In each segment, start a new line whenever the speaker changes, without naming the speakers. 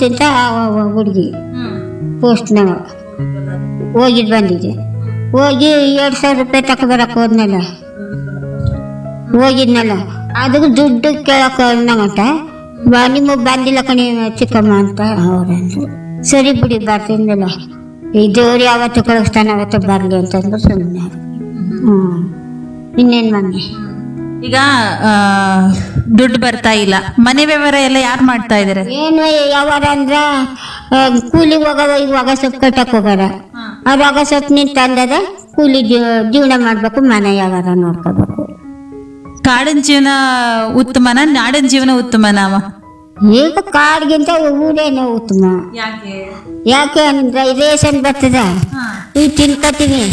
ಅಂತ ಹುಡುಗಿ ಪೋಸ್ಟ್ನಾಗ ಹೋಗಿದ್ದು ಬಂದಿದ್ದೆ ಹೋಗಿ ಎರಡು ಸಾವಿರ ರೂಪಾಯಿ ತಗೊಬರಕ್ಕೆ ಹೋದ್ನಲ್ಲ ಹೋಗಿದ್ನಲ್ಲ ಅದಕ್ಕೆ ದುಡ್ಡು ಕೇಳಕ್ಕೆ ಹೋದ್ನಂಗಂತ ಬಾ ನಿಮಗೆ ಬಂದಿಲ್ಲ ಕಣಿ ಚಿಕ್ಕಮ್ಮ ಅಂತ ಅವ್ರಂದ್ರು ಸರಿ ಬಿಡಿ ಬರ್ತೀನಲ್ಲ ಈ ದೇವ್ರು ಯಾವತ್ತು ಕಳಿಸ್ತಾನೆ ಅವತ್ತು ಬರಲಿ ಅಂತಂದ್ರು ಸುಮ್ಮನೆ ಹ್ಞೂ ಇನ್ನೇನು ಮೊನ್ನೆ
ಈಗ ಆ, ದುಡ್ಡು ಬರ್ತಾ ಇಲ್ಲ ಮನೆ ವ್ಯವಹಾರ ಎಲ್ಲ ಯಾರು ಮಾಡ್ತಾ ಇದಾರೆ
ಏನು ಯಾವಾರ ಅಂದ್ರ ಆ, ಕೂಲಿಗೆ ಹೋಗವ ಈಗ ಒಗ ಸೊಪ್ಪು ಕಟ್ಟಕ್ ಹೋಗಾರ ಅವ್ರು ಒಗ ಸೊಪ್ಪು ನಿಂತ ಅಂದದ ಕೂಲಿ ಜೀವ- ಜೀವನ ಮಾಡ್ಬೇಕು ಮನೆ ಯಾವಾರ ನೋಡ್ಕೋಬೇಕು
ಕಾಡಿನ ಜೀವನ ಉತ್ತಮನ ನಾಡಿನ ಜೀವನ ಉತ್ತಮನ ಅವ
ಈಗ ಕಾಡ್ಗಿಂತ ಊರೇನೆ ಉತ್ತಮ
ಯಾಕೆ
ಯಾಕೆ ಅಂದ್ರೆ ರೇಷನ್ ಬರ್ತದ ಈಗ ತಿನ್ಕೋತೀನಿ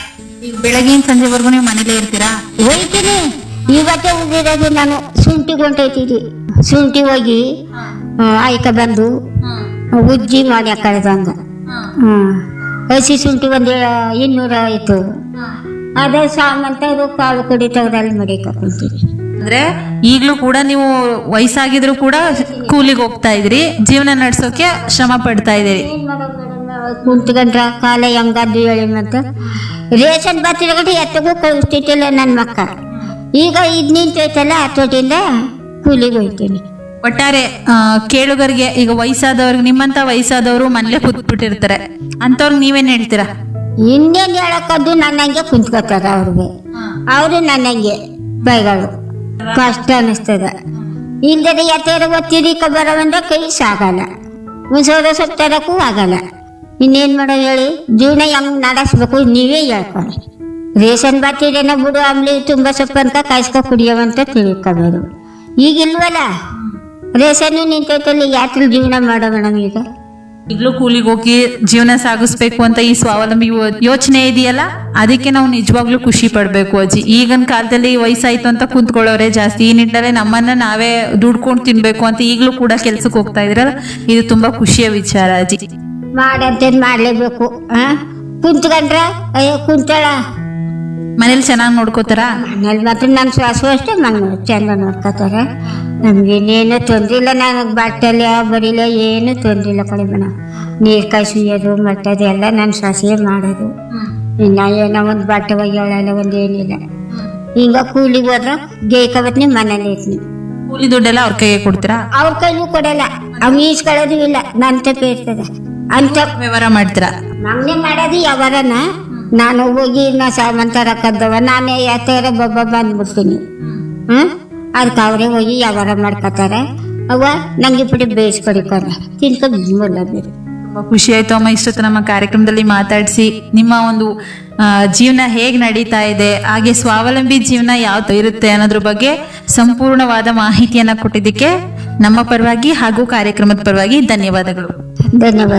ಈಗ ಬೆಳಗಿನ ಸಂಜೆವರೆಗೂ ನೀವು ಮನೇಲೇ ಇರ್ತೀರಾ
ಹೋಯ್ತೀನಿ ಇವತ್ತೇ ಉಳಿದಿರೋದು ನಾನು ಶುಂಠಿಗೆ ಹೊಂಟೋಯ್ತೀನಿ ಶುಂಠಿ ಹೋಗಿ ಆ, ಆಯ್ಕ ಬಂದು ಉಜ್ಜಿ ಮಾಡಿ ಕಳೆದಂಗ ಹ್ಮ್ ಹಸಿ ಶುಂಠಿ ಒಂದು ಇನ್ನೂರ ಆಯ್ತು ಅದೇ ಸಾಮಂತರು ಕಾಳು ಕಡಿ ತೆಗ್ದಲ್ಲಿ ಮಡಿಕೊಂತೀನಿ
ಅಂದ್ರೆ ಈಗ್ಲೂ ಕೂಡ ನೀವು ವಯಸ್ಸಾಗಿದ್ರು ಕೂಡ ಕೂಲಿಗೆ ಹೋಗ್ತಾ ಇದ್ರಿ ಜೀವನ ನಡ್ಸೋಕೆ ಶ್ರಮ ಪಡ್ತಾ ಇದೀರಿ
ಕುಂತ್ಕೊಂಡ್ರ ಕಾಲ ಹೆಂಗದ್ದು ಹೇಳಿ ಮತ್ತೆ ರೇಷನ್ ಬರ್ತಿರಗಡೆ ಎತ್ತಗೂ ಕಳಿಸ್ತಿಟ್ಟಿಲ್ಲ ನನ್ನ ಮಕ್ಕ ಈಗ ಇದು ನಿಂತೈತಲ್ಲ ಹತ್ತೋಟಿಂದ ಕೂಲಿಗೆ ಹೋಯ್ತೀನಿ
ಒಟ್ಟಾರೆ ಆ, ಕೇಳುಗರಿಗೆ ಈಗ ವಯಸ್ಸಾದವ್ರಿಗೆ ನಿಮ್ಮಂತ ವಯಸ್ಸಾದವರು ಮನೇಲೆ ಕೂತ್ಬಿಟ್ಟಿರ್ತಾರೆ ಅಂತವ್ರಿಗೆ ನೀವೇನ್ ಹೇಳ್ತೀರಾ
ಇನ್ನೇನು ಹೇಳಕ್ಕದ್ದು ನನ್ನಂಗೆ ಕುಂತ್ಕೋತಾರ ಅವ್ರಿಗೆ ಅವರು ನನ್ನಂಗೆ ಬೈಗಳು ಕಷ್ಟ ಅನಿಸ್ತದ ಇಲ್ದರೆ ಎತ್ತರ ಒತ್ತಿರಿಕ ಬರವಂದ್ರೆ ಕೈ ಸಾಗಲ್ಲ ಮುಸೋದ ಸೊಪ್ಪು ತರಕ್ಕೂ ಆಗಲ್ಲ ಇನ್ನೇನು ಮಾಡೋ ಹೇಳಿ ಜೀವನ ಹೆಂಗ್ ನಡೆಸ್ಬೇಕು ನೀವೇ ಹೇಳ್ಕೊಳ್ಳಿ ರೇಷನ್ ಬಾತಿರೇನ ಬಿಡು ಆಮ್ಲಿ ತುಂಬ ಸೊಪ್ಪು ಅಂತ ಕಾಯಿಸ್ಕೊ ಕುಡಿಯೋವಂತ ತಿಳ್ಕೊಬೋದು ಈಗ ಇಲ್ವಲ್ಲ ರೇಷನ್ನು ನಿಂತೈತಲ್ಲಿ ಯಾತ್ರ ಜೀವನ ಮಾಡೋ ಮೇಡಮ್ ಈಗ
ಈಗಲೂ ಕೂಲಿಗೆ ಹೋಗಿ ಜೀವನ ಸಾಗಿಸ್ಬೇಕು ಅಂತ ಈ ಸ್ವಾವಲಂಬಿ ಯೋ- ಯೋಚನೆ ಇದೆಯಲ್ಲ ಅದಕ್ಕೆ ನಾವು ನಿಜವಾಗ್ಲೂ ಖುಷಿ ಪಡ್ಬೇಕು ಅಜ್ಜಿ ಈಗಿನ ಕಾಲದಲ್ಲಿ ವಯಸ್ಸಾಯ್ತು ಅಂತ ಕುಂತ್ಕೊಳ್ಳೋರೆ ಜಾಸ್ತಿ ಈ ನಿಟ್ಟಿನಲ್ಲಿ ನಮ್ಮನ್ನ ನಾವೇ ದುಡ್ಕೊಂಡು ತಿನ್ಬೇಕು ಅಂತ ಈಗಲೂ ಕೂಡ ಕೆಲ್ಸಕ್ಕೆ ಹೋಗ್ತಾ ಇದ್ರಲ್ಲ ಇದು ತುಂಬಾ ಖುಷಿಯ ವಿಚಾರ ಅಜ್ಜಿ
ಮಾಡಂತೇನು ಮಾಡಲೇಬೇಕು ಆ ಕುಂತ್ಕೊಂಡ್ರ ಅಯ್ಯೋ ಕುಂತಾಳ
ಮನೇಲಿ ಚೆನ್ನಾಗಿ ನೋಡ್ಕೋತಾರ
ಮನೇಲಿ ಮಾತ್ರ ನನ್ನ ಶ್ವಾಸ ಅಷ್ಟೇ ಮನೆ ಚಂದ ನೋಡ್ಕೋತಾರೆ ನಮ್ಗೇನೇನು ತೊಂದ್ರೆ ಇಲ್ಲ ನನಗೆ ಬಟ್ಟೆಲ್ಲ ಬರಿಲ್ಲ ಏನು ತೊಂದ್ರೆ ಇಲ್ಲ ಕಡಿಮೆ ನೀರು ಕಾಯಿ ಸುಯ್ಯೋದು ಮಟ್ಟೋದು ಎಲ್ಲ ನನ್ನ ಶ್ವಾಸೇ ಮಾಡೋದು ಇನ್ನ ಏನೋ ಒಂದು ಬಟ್ಟೆ ಒಗ್ಯಾಳಲ್ಲ ಒಂದು ಏನಿಲ್ಲ ಹಿಂಗ ಕೂಲಿಗೆ ಹೋದ್ರ ಗೇಯ್ಕೊಬತ್ನಿ ಮನೇಲಿ ಇರ್ತೀನಿ
ಕೂಲಿ ದುಡ್ಡೆಲ್ಲ ಅವ್ರ ಕೈಗೆ ಕೊಡ್ತೀರಾ
ಅವ್ರ ಕೈಲೂ ಕೊಡಲ್ಲ ಅವ್ ಈಸ್ಕೊಳ್ಳೋದು ಇಲ್ಲ ನನ್ನ ತಪ್ಪೆ ಇರ್ತದೆ ಅಂತ
ವ್ಯವಹಾರ ಮಾಡ್ತೀರಾ
ನಮ್ನೆ ಮಾಡೋದು ಯಾವಾರನ ನಾನು ಹೋಗಿ ನಾ ಸಾಮಂತರ ಕದ್ದವ ನಾನೇ ಯಾತರ ಬೊಬ್ಬ ಬಂದ್ಬಿಡ್ತೀನಿ ಹ್ಮ್ ಅದಕ್ಕೆ ಅವರೇ ಹೋಗಿ ವ್ಯವಹಾರ ಮಾಡ್ಕೋತಾರೆ ಅವ ನಂಗೆ ಇಪ್ಪಡಿ ಬೇಯಿಸ್ಕೊಡಿಕೊಂಡ ತಿನ್ಕೊಂಡು ಮುಲ್ಲ ಬೇರೆ
ತುಂಬಾ ಖುಷಿ ಆಯ್ತು ಅಮ್ಮ ಇಷ್ಟೊತ್ತು ನಮ್ಮ ಕಾರ್ಯಕ್ರಮದಲ್ಲಿ ಮಾತಾಡಿಸಿ ನಿಮ್ಮ ಒಂದು ಆ, ಜೀವನ ಹೇಗ್ ನಡೀತಾ ಇದೆ ಹಾಗೆ ಸ್ವಾವಲಂಬಿ ಜೀವನ ಯಾವ ಇರುತ್ತೆ ಅನ್ನೋದ್ರ ಬಗ್ಗೆ ಸಂಪೂರ್ಣವಾದ ಮಾಹಿತಿಯನ್ನ ಕೊಟ್ಟಿದ್ದಕ್ಕೆ ನಮ್ಮ ಪರವಾಗಿ ಹಾಗೂ ಕಾರ್ಯಕ್ರಮದ ಪರವಾಗಿ ಧನ್ಯವಾದಗಳು
ಧನ್ಯವಾದ